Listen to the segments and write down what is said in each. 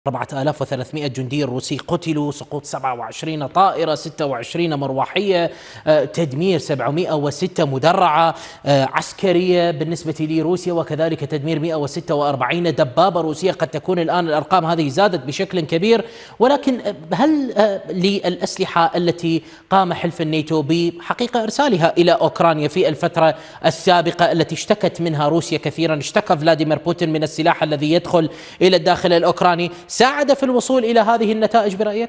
4300 جندي روسي قتلوا سقوط 27 طائرة 26 مروحية آه، تدمير 706 مدرعة آه، عسكرية بالنسبة لروسيا وكذلك تدمير 146 دبابة روسية قد تكون الآن الأرقام هذه زادت بشكل كبير ولكن هل آه، للأسلحة التي قام حلف الناتو بحقيقة إرسالها إلى أوكرانيا في الفترة السابقة التي اشتكت منها روسيا كثيرا اشتكى فلاديمير بوتين من السلاح الذي يدخل إلى الداخل الأوكراني ساعد في الوصول الى هذه النتائج برايك؟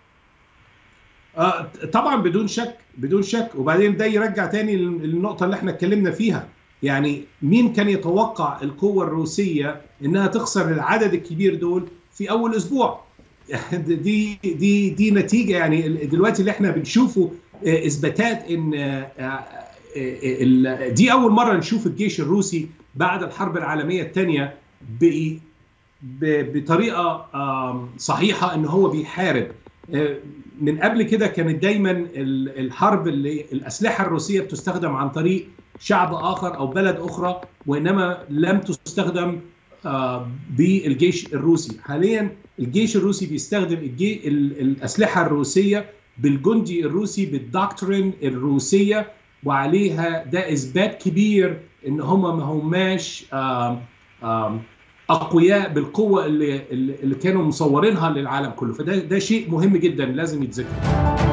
آه طبعا بدون شك بدون شك وبعدين ده يرجع تاني للنقطه اللي احنا اتكلمنا فيها يعني مين كان يتوقع القوه الروسيه انها تخسر العدد الكبير دول في اول اسبوع دي دي دي نتيجه يعني دلوقتي اللي احنا بنشوفه آه، اثباتات ان آه، دي اول مره نشوف الجيش الروسي بعد الحرب العالميه الثانيه بطريقه صحيحه ان هو بيحارب آه، من قبل كده كانت دايما الحرب اللي الاسلحه الروسيه بتستخدم عن طريق شعب اخر او بلد اخرى وانما لم تستخدم بالجيش الروسي حاليا الجيش الروسي بيستخدم الجي الاسلحه الروسيه بالجندي الروسي بالدكترين الروسيه وعليها ده اثبات كبير ان هم ما هماش اقوياء بالقوه اللي اللي كانوا مصورينها للعالم كله فده ده شيء مهم جدا لازم يتذكر